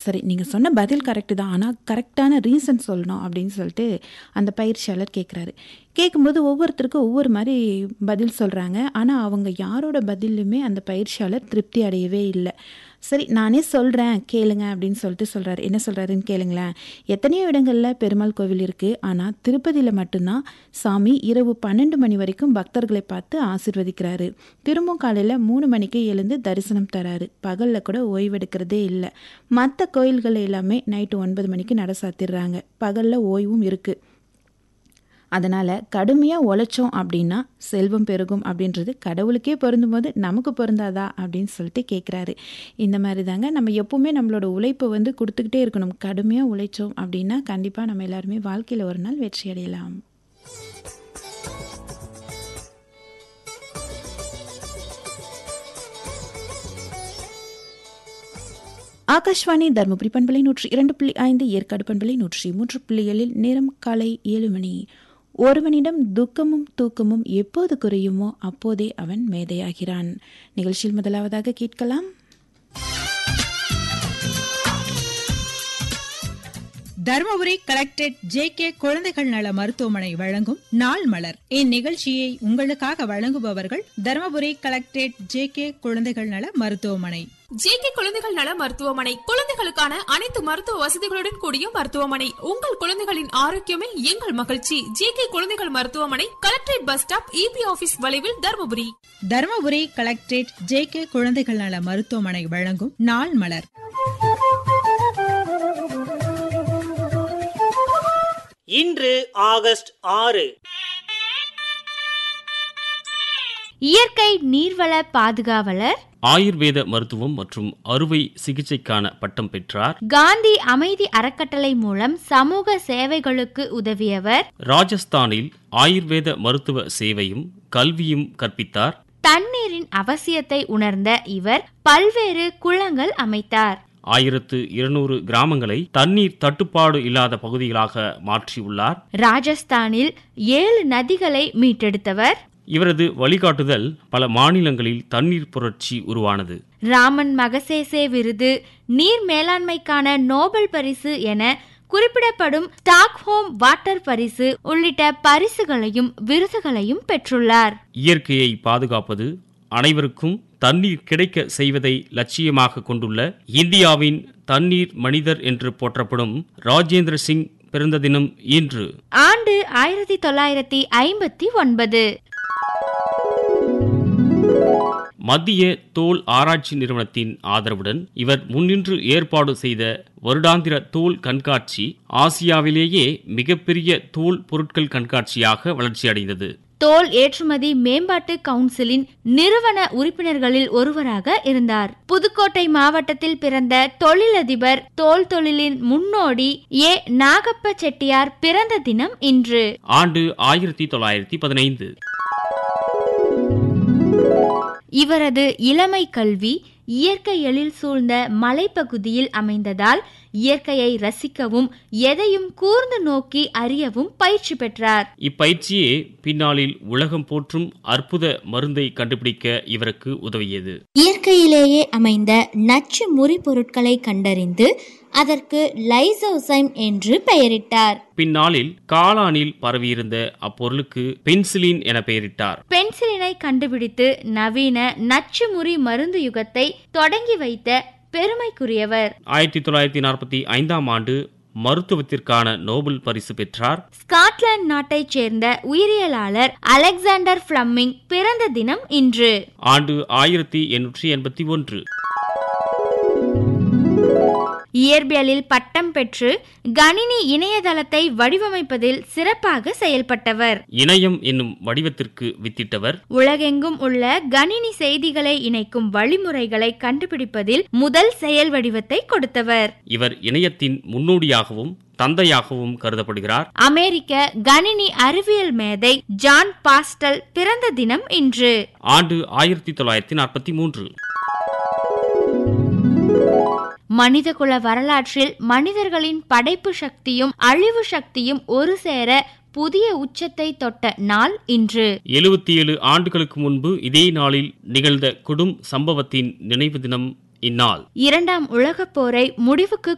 சரி நீங்கள் சொன்ன பதில் கரெக்டு தான் ஆனால் கரெக்டான ரீசன் சொல்லணும் அப்படின்னு சொல்லிட்டு அந்த பயிற்சியாளர் கேட்குறாரு கேட்கும்போது ஒவ்வொருத்தருக்கும் ஒவ்வொரு மாதிரி பதில் சொல்கிறாங்க ஆனால் அவங்க யாரோட பதிலுமே அந்த பயிற்சியாளர் திருப்தி அடையவே இல்லை சரி நானே சொல்கிறேன் கேளுங்க அப்படின்னு சொல்லிட்டு சொல்கிறாரு என்ன சொல்கிறாருன்னு கேளுங்களேன் எத்தனையோ இடங்களில் பெருமாள் கோவில் இருக்குது ஆனால் திருப்பதியில் மட்டும்தான் சாமி இரவு பன்னெண்டு மணி வரைக்கும் பக்தர்களை பார்த்து ஆசிர்வதிக்கிறாரு திரும்பவும் காலையில் மூணு மணிக்கு எழுந்து தரிசனம் தராரு பகலில் கூட ஓய்வெடுக்கிறதே இல்லை மற்ற கோயில்கள் எல்லாமே நைட்டு ஒன்பது மணிக்கு நட சாத்திடுறாங்க பகலில் ஓய்வும் இருக்குது அதனால் கடுமையாக உழைச்சோம் அப்படின்னா செல்வம் பெருகும் அப்படின்றது கடவுளுக்கே பொருந்தும் போது நமக்கு பொருந்தாதா அப்படின்னு சொல்லிட்டு கேட்குறாரு இந்த மாதிரி தாங்க நம்ம எப்பவுமே நம்மளோட உழைப்பை வந்து கொடுத்துக்கிட்டே இருக்கணும் கடுமையாக உழைச்சோம் அப்படின்னா கண்டிப்பாக நம்ம எல்லாருமே வாழ்க்கையில் ஒரு நாள் வெற்றி அடையலாம் ஆகாஷ்வாணி தருமபுரி பண்பலை நூற்றி இரண்டு புள்ளி ஐந்து ஏற்காடு பண்பலை நூற்றி மூன்று புள்ளி ஏழில் நேரம் காலை ஏழு மணி ஒருவனிடம் துக்கமும் தூக்கமும் எப்போது குறையுமோ அப்போதே அவன் மேதையாகிறான் நிகழ்ச்சியில் முதலாவதாக கேட்கலாம் தருமபுரி கலெக்டரேட் ஜே கே குழந்தைகள் நல மருத்துவமனை வழங்கும் நாள் மலர் இந்நிகழ்ச்சியை உங்களுக்காக வழங்குபவர்கள் தருமபுரி கலெக்டரேட் ஜே கே குழந்தைகள் நல மருத்துவமனை ஜேகே குழந்தைகள் நல மருத்துவமனை குழந்தைகளுக்கான அனைத்து மருத்துவ வசதிகளுடன் கூடிய மருத்துவமனை உங்கள் குழந்தைகளின் ஆரோக்கியமே எங்கள் மகிழ்ச்சி ஜேகே குழந்தைகள் மருத்துவமனை collectorate bus stop EB office வளைவில் Dharmapuri Dharmapuri collectorate J K குழந்தைகள் நல மருத்துவமனை வழங்கும் நாள் மலர் இன்று ஆகஸ்ட் ஆறு இயற்கை நீர்வள பாதுகாவலர் ஆயுர்வேத மருத்துவம் மற்றும் அறுவை சிகிச்சைக்கான பட்டம் பெற்றார் காந்தி அமைதி அறக்கட்டளை மூலம் சமூக சேவைகளுக்கு உதவியவர் ராஜஸ்தானில் ஆயுர்வேத மருத்துவ சேவையும் கல்வியும் கற்பித்தார் தண்ணீரின் அவசியத்தை உணர்ந்த இவர் பல்வேறு குளங்கள் அமைத்தார் ஆயிரத்து இருநூறு கிராமங்களை தண்ணீர் தட்டுப்பாடு இல்லாத பகுதிகளாக மாற்றியுள்ளார் ராஜஸ்தானில் ஏழு நதிகளை மீட்டெடுத்தவர் இவரது வழிகாட்டுதல் பல மாநிலங்களில் தண்ணீர் புரட்சி உருவானது ராமன் மகசேசே விருது நீர் மேலாண்மைக்கான நோபல் பரிசு என குறிப்பிடப்படும் ஸ்டாக்ஹோம் வாட்டர் பரிசு உள்ளிட்ட பரிசுகளையும் விருதுகளையும் பெற்றுள்ளார் இயற்கையை பாதுகாப்பது அனைவருக்கும் தண்ணீர் கிடைக்க செய்வதை லட்சியமாக கொண்டுள்ள இந்தியாவின் தண்ணீர் மனிதர் என்று போற்றப்படும் ராஜேந்திர சிங் பிறந்த தினம் இன்று ஆண்டு ஆயிரத்தி தொள்ளாயிரத்தி ஐம்பத்தி ஒன்பது மத்திய தோல் ஆராய்ச்சி நிறுவனத்தின் ஆதரவுடன் இவர் முன்னின்று ஏற்பாடு செய்த வருடாந்திர தோல் கண்காட்சி ஆசியாவிலேயே மிகப்பெரிய தோல் பொருட்கள் கண்காட்சியாக வளர்ச்சியடைந்தது தோல் ஏற்றுமதி மேம்பாட்டு கவுன்சிலின் நிறுவன உறுப்பினர்களில் ஒருவராக இருந்தார் புதுக்கோட்டை மாவட்டத்தில் பிறந்த தொழிலதிபர் தோல் தொழிலின் முன்னோடி ஏ நாகப்ப செட்டியார் பிறந்த தினம் இன்று ஆண்டு ஆயிரத்தி தொள்ளாயிரத்தி பதினைந்து இவரது இளமை கல்வி இயற்கை எழில் சூழ்ந்த மலைப்பகுதியில் அமைந்ததால் இயற்கையை ரசிக்கவும் எதையும் கூர்ந்து நோக்கி அறியவும் பயிற்சி பெற்றார் இப்பயிற்சியே பின்னாளில் உலகம் போற்றும் அற்புத மருந்தை கண்டுபிடிக்க இவருக்கு உதவியது இயற்கையிலேயே அமைந்த நச்சு முறி பொருட்களை கண்டறிந்து அதற்கு லைசோசைம் என்று பெயரிட்டார் பின்னாளில் காளானில் பரவியிருந்த அப்பொருளுக்கு பென்சிலின் என பெயரிட்டார் பென்சிலினை கண்டுபிடித்து நவீன நச்சுமுறி மருந்து யுகத்தை தொடங்கி வைத்த பெருமைக்குரியவர் ஆயிரத்தி தொள்ளாயிரத்தி நாற்பத்தி ஐந்தாம் ஆண்டு மருத்துவத்திற்கான நோபல் பரிசு பெற்றார் ஸ்காட்லாந்து நாட்டைச் சேர்ந்த உயிரியலாளர் அலெக்சாண்டர் பிளம்மிங் பிறந்த தினம் இன்று ஆண்டு ஆயிரத்தி எண்ணூற்றி எண்பத்தி ஒன்று இயற்பியலில் பட்டம் பெற்று கணினி இணையதளத்தை வடிவமைப்பதில் சிறப்பாக செயல்பட்டவர் இணையம் என்னும் வடிவத்திற்கு வித்திட்டவர் உலகெங்கும் உள்ள கணினி செய்திகளை இணைக்கும் வழிமுறைகளை கண்டுபிடிப்பதில் முதல் செயல் வடிவத்தை கொடுத்தவர் இவர் இணையத்தின் முன்னோடியாகவும் தந்தையாகவும் கருதப்படுகிறார் அமெரிக்க கணினி அறிவியல் மேதை ஜான் பாஸ்டல் பிறந்த தினம் இன்று ஆண்டு ஆயிரத்தி தொள்ளாயிரத்தி நாற்பத்தி மூன்று மனிதகுல வரலாற்றில் மனிதர்களின் படைப்பு சக்தியும் அழிவு சக்தியும் ஒரு சேர புதிய உச்சத்தை தொட்ட நாள் இன்று எழுபத்தி ஏழு ஆண்டுகளுக்கு முன்பு இதே நாளில் நிகழ்ந்த கொடும் சம்பவத்தின் நினைவு தினம் இந்நாள் இரண்டாம் உலகப் போரை முடிவுக்கு